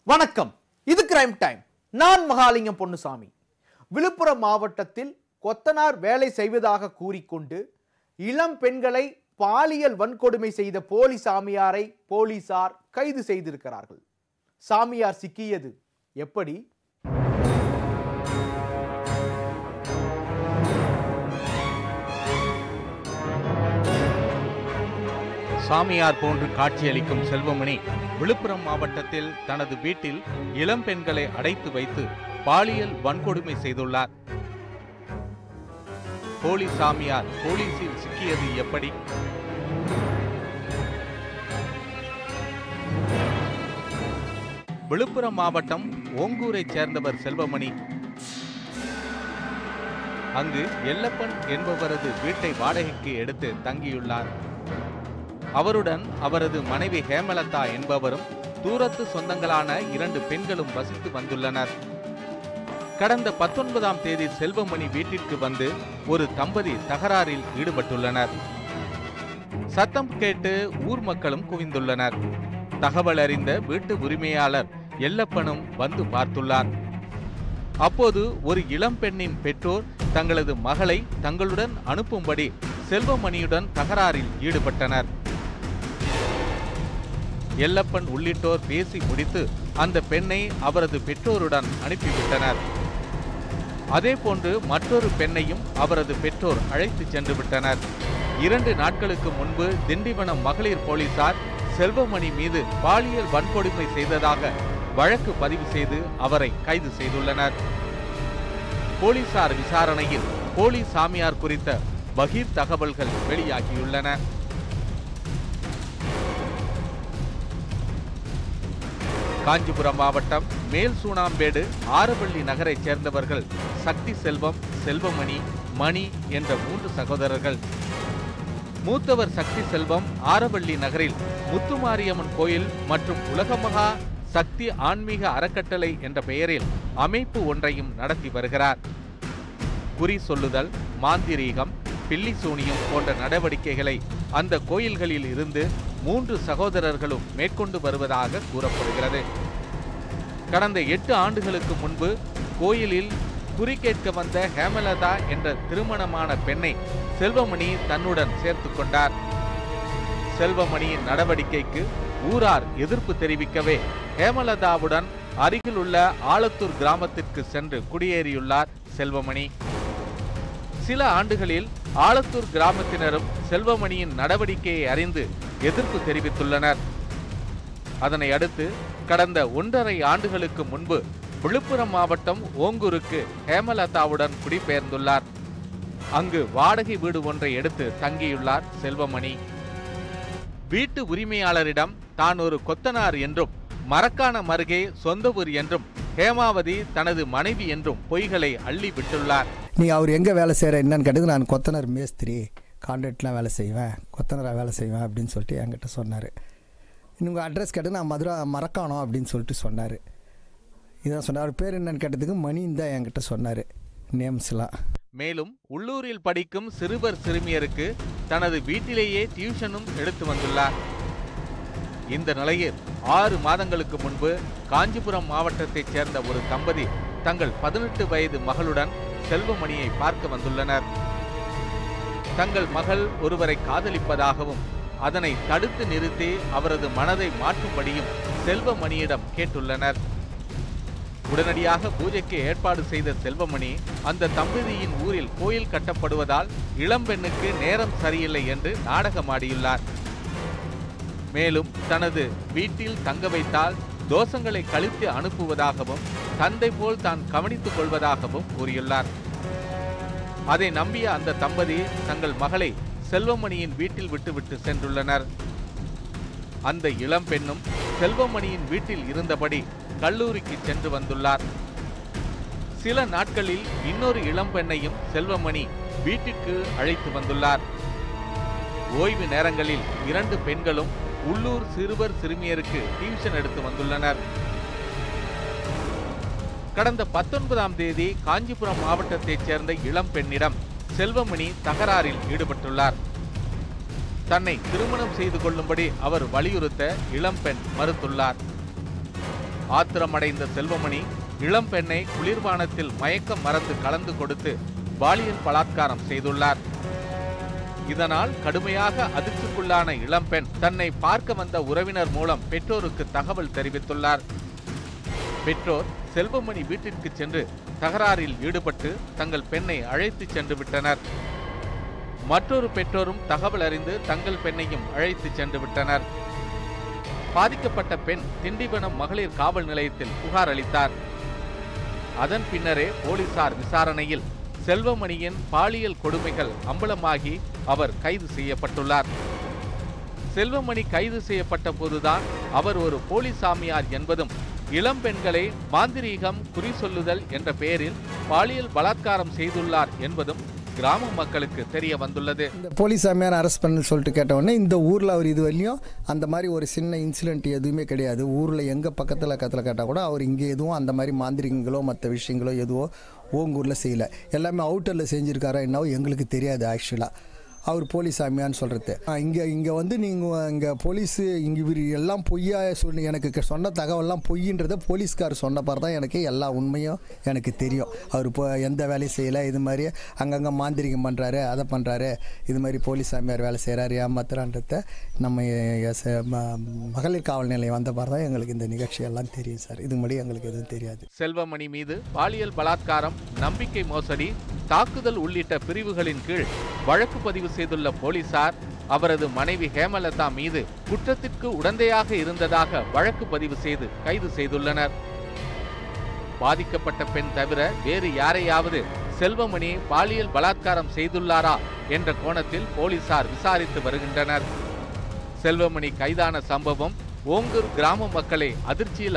வணக்கம் இது crime time நான் மகாலிங்கம் பொன்னுசாமி விழுப்புரம் மாவட்டத்தில் கொத்தனார் வேலை செய்வதாக கூறிக்கொண்டு இளம் பெண்களை பாலியல் வன்கொடுமை செய்த போலி சாமியாரை போலீசார் கைது செய்திருக்கிறார்கள் சாமியார் சிக்கியது எப்படி சாமியார் போன்று காட்சியளிக்கும் செல்வமணி விழுப்புரம் மாவட்டத்தில் தனது வீட்டில் இளம் பெண்களை அடைத்து வைத்து பாலியல் வன்கொடுமை செய்துள்ளார் போலி சாமியார் போலீசில் சிக்கியது எப்படி விழுப்புரம் மாவட்டம் ஓங்கூரைச் சேர்ந்தவர் செல்வமணி அங்கு எல்லப்பன் என்பவரது வீட்டை வாடகைக்கு எடுத்து தங்கியுள்ளார் அவருடன் அவரது மனைவி ஹேமலதா என்பவரும் தூரத்து சொந்தங்களான இரண்டு பெண்களும் வசித்து வந்துள்ளனர் கடந்த பத்தொன்பதாம் தேதி செல்வமணி வீட்டிற்கு வந்து ஒரு தம்பதி தகராறில் ஈடுபட்டுள்ளனர் சத்தம் கேட்டு ஊர் மக்களும் குவிந்துள்ளனர் தகவல் அறிந்த வீட்டு உரிமையாளர் எல்லப்பனும் வந்து பார்த்துள்ளார் அப்போது ஒரு இளம் பெண்ணின் பெற்றோர் தங்களது மகளை தங்களுடன் அனுப்பும்படி செல்வமணியுடன் தகராறில் ஈடுபட்டனர் எல்லப்பன் உள்ளிட்டோர் பேசி முடித்து அந்த பெண்ணை அவரது பெற்றோருடன் அனுப்பிவிட்டனர் அதேபோன்று மற்றொரு பெண்ணையும் அவரது பெற்றோர் அழைத்து சென்று விட்டனர் இரண்டு நாட்களுக்கு முன்பு திண்டிவனம் மகளிர் போலீசார் செல்வமணி மீது பாலியல் வன்கொடுமை செய்ததாக வழக்கு பதிவு செய்து அவரை கைது செய்துள்ளனர் போலீசார் விசாரணையில் போலி சாமியார் குறித்த பகீர் தகவல்கள் வெளியாகியுள்ளன காஞ்சிபுரம் மாவட்டம் மேல் சூனாம்பேடு ஆரவள்ளி நகரைச் சேர்ந்தவர்கள் சக்தி செல்வம் செல்வமணி மணி என்ற மூன்று சகோதரர்கள் மூத்தவர் சக்தி செல்வம் ஆரவள்ளி நகரில் முத்துமாரியம்மன் கோயில் மற்றும் உலகமகா சக்தி ஆன்மீக அறக்கட்டளை என்ற பெயரில் அமைப்பு ஒன்றையும் நடத்தி வருகிறார் குறி சொல்லுதல் மாந்திரீகம் பில்லி சூனியம் போன்ற நடவடிக்கைகளை அந்த கோயில்களில் இருந்து மூன்று சகோதரர்களும் மேற்கொண்டு வருவதாக கூறப்படுகிறது கடந்த எட்டு ஆண்டுகளுக்கு முன்பு கோயிலில் குறி கேட்க வந்த ஹேமலதா என்ற திருமணமான பெண்ணை செல்வமணி தன்னுடன் சேர்த்து கொண்டார் செல்வமணியின் நடவடிக்கைக்கு ஊரார் எதிர்ப்பு தெரிவிக்கவே ஹேமலதாவுடன் அருகிலுள்ள ஆலத்தூர் கிராமத்திற்கு சென்று குடியேறியுள்ளார் செல்வமணி சில ஆண்டுகளில் ஆலத்தூர் கிராமத்தினரும் செல்வமணியின் நடவடிக்கையை அறிந்து எதிர்ப்பு தெரிவித்துள்ளனர் அதனை அடுத்து கடந்த ஒன்றரை ஆண்டுகளுக்கு முன்பு விழுப்புரம் மாவட்டம் ஓங்கூருக்கு ஹேமலதாவுடன் குடிபெயர்ந்துள்ளார் அங்கு வாடகை வீடு ஒன்றை எடுத்து தங்கியுள்ளார் செல்வமணி வீட்டு உரிமையாளரிடம் தான் ஒரு கொத்தனார் என்றும் மரக்காணம் அருகே சொந்த ஊர் என்றும் ஹேமாவதி தனது மனைவி என்றும் பொய்களை அள்ளி விட்டுள்ளார் நீ அவர் எங்கே வேலை செய்கிற என்னன்னு கேட்டது நான் கொத்தனார் மேஸ்திரி கான்ட்ராக்ட்லாம் வேலை செய்வேன் கொத்தனாராக வேலை செய்வேன் அப்படின்னு சொல்லிட்டு என்கிட்ட சொன்னார் உங்கள் அட்ரஸ் கேட்டு நான் மதுரா மறக்கானோம் அப்படின்னு சொல்லிட்டு சொன்னார் இதான் சொன்னார் அவர் பேர் என்னன்னு கேட்டதுக்கு மணின்னு தான் என்கிட்ட சொன்னார் நேம்ஸ்லாம் மேலும் உள்ளூரில் படிக்கும் சிறுவர் சிறுமியருக்கு தனது வீட்டிலேயே டியூஷனும் எடுத்து வந்துள்ளார் இந்த நிலையில் ஆறு மாதங்களுக்கு முன்பு காஞ்சிபுரம் மாவட்டத்தைச் சேர்ந்த ஒரு தம்பதி தங்கள் பதினெட்டு வயது மகளுடன் செல்வமணியை பார்க்க வந்துள்ளனர் தங்கள் மகள் ஒருவரை காதலிப்பதாகவும் அதனை தடுத்து நிறுத்தி அவரது மனதை மாற்றும்படியும் செல்வமணியிடம் கேட்டுள்ளனர் உடனடியாக பூஜைக்கு ஏற்பாடு செய்த செல்வமணி அந்த தம்பதியின் ஊரில் கோயில் கட்டப்படுவதால் இளம்பெண்ணுக்கு நேரம் சரியில்லை என்று நாடகமாடியுள்ளார் மேலும் தனது வீட்டில் தங்க வைத்தால் தோஷங்களை கழித்து அனுப்புவதாகவும் தந்தை போல் தான் கவனித்துக் கொள்வதாகவும் கூறியுள்ளார் அதை நம்பிய அந்த தம்பதி தங்கள் மகளை செல்வமணியின் வீட்டில் விட்டுவிட்டு சென்றுள்ளனர் அந்த இளம் பெண்ணும் செல்வமணியின் வீட்டில் இருந்தபடி கல்லூரிக்கு சென்று வந்துள்ளார் சில நாட்களில் இன்னொரு இளம் பெண்ணையும் செல்வமணி வீட்டிற்கு அழைத்து வந்துள்ளார் ஓய்வு நேரங்களில் இரண்டு பெண்களும் உள்ளூர் சிறுவர் சிறுமியருக்கு டியூஷன் எடுத்து வந்துள்ளனர் கடந்த பத்தொன்பதாம் தேதி காஞ்சிபுரம் மாவட்டத்தைச் சேர்ந்த இளம் பெண்ணிடம் செல்வமணி தகராறில் ஈடுபட்டுள்ளார் தன்னை திருமணம் செய்து கொள்ளும்படி அவர் வலியுறுத்த இளம்பெண் மறுத்துள்ளார் ஆத்திரமடைந்த செல்வமணி இளம் பெண்ணை குளிர்பானத்தில் மயக்க மருந்து கலந்து கொடுத்து பாலியல் பலாத்காரம் செய்துள்ளார் இதனால் கடுமையாக அதிர்ச்சிக்குள்ளான இளம்பெண் தன்னை பார்க்க வந்த உறவினர் மூலம் பெற்றோருக்கு தகவல் தெரிவித்துள்ளார் பெற்றோர் செல்வமணி வீட்டிற்கு சென்று தகராறில் ஈடுபட்டு தங்கள் பெண்ணை அழைத்துச் சென்று விட்டனர் மற்றொரு பெற்றோரும் தகவல் அறிந்து தங்கள் பெண்ணையும் அழைத்துச் சென்று விட்டனர் பாதிக்கப்பட்ட பெண் திண்டிவனம் மகளிர் காவல் நிலையத்தில் புகார் அளித்தார் அதன் பின்னரே போலீசார் விசாரணையில் செல்வமணியின் பாலியல் கொடுமைகள் அம்பலமாகி அவர் கைது செய்யப்பட்டுள்ளார் செல்வமணி கைது செய்யப்பட்ட போதுதான் அவர் ஒரு போலீஸ் சாமியார் என்பதும் இளம் பெண்களை மாந்திரீகம் குறி சொல்லுதல் என்ற பெயரில் பாலியல் பலாத்காரம் செய்துள்ளார் என்பதும் கிராம மக்களுக்கு தெரிய வந்துள்ளது இந்த போலீஸ் சாமியார் அரெஸ்ட் பண்ணு சொல்லிட்டு கேட்ட உடனே இந்த ஊரில் அவர் இது வரையும் அந்த மாதிரி ஒரு சின்ன இன்சிடென்ட் எதுவுமே கிடையாது ஊரில் எங்கே பக்கத்தில் கத்தில் கேட்டால் கூட அவர் இங்கே எதுவும் அந்த மாதிரி மாந்திரிகங்களோ மற்ற விஷயங்களோ எதுவோ ஓங்கூரில் செய்யலை எல்லாமே அவுட்டரில் செஞ்சுருக்காரா என்னவோ எங்களுக்கு தெரியாது ஆக்சுவலாக அவர் போலீஸ் சாமியான்னு சொல்கிறது இங்கே இங்கே வந்து நீங்கள் இங்கே போலீஸு இங்கே இவர் எல்லாம் பொய்யா சொல்லி எனக்கு க- சொன்ன தகவல்லாம் பொய்ன்றதை போலீஸ்கார் சொன்ன பாரு தான் எனக்கு எல்லா உண்மையும் எனக்கு தெரியும் அவர் இப்போ எந்த வேலையும் செய்யலை இது மாதிரி அங்கங்கே மாந்திரிகம் பண்ணுறாரு அதை பண்ணுறாரு இது மாதிரி போலீஸ் சாமியார் வேலை செய்கிறாரு ஏமாத்துறான்றத நம்ம எஸ் ம- மகளிர் காவல் நிலையம் வந்த பாரு தான் எங்களுக்கு இந்த நிகழ்ச்சியெல்லாம் தெரியும் சார் இது முன்னாடி எங்களுக்கு எதுவும் தெரியாது செல்வமணி மீது பாலியல் பலாத்காரம் நம்பிக்கை மோசடி தாக்குதல் உள்ளிட்ட பிரிவுகளின் கீழ் வழக்கு பதிவு செய்துள்ள போலீசார் அவரது மனைவி ஹேமலதா மீது குற்றத்திற்கு உடந்தையாக இருந்ததாக வழக்கு பதிவு செய்து கைது செய்துள்ளனர் பாதிக்கப்பட்ட பெண் தவிர வேறு யாரையாவது செல்வமணி பாலியல் பலாத்காரம் செய்துள்ளாரா என்ற கோணத்தில் போலீசார் விசாரித்து வருகின்றனர் செல்வமணி கைதான சம்பவம் ஓங்கூர் கிராம மக்களை அதிர்ச்சியில்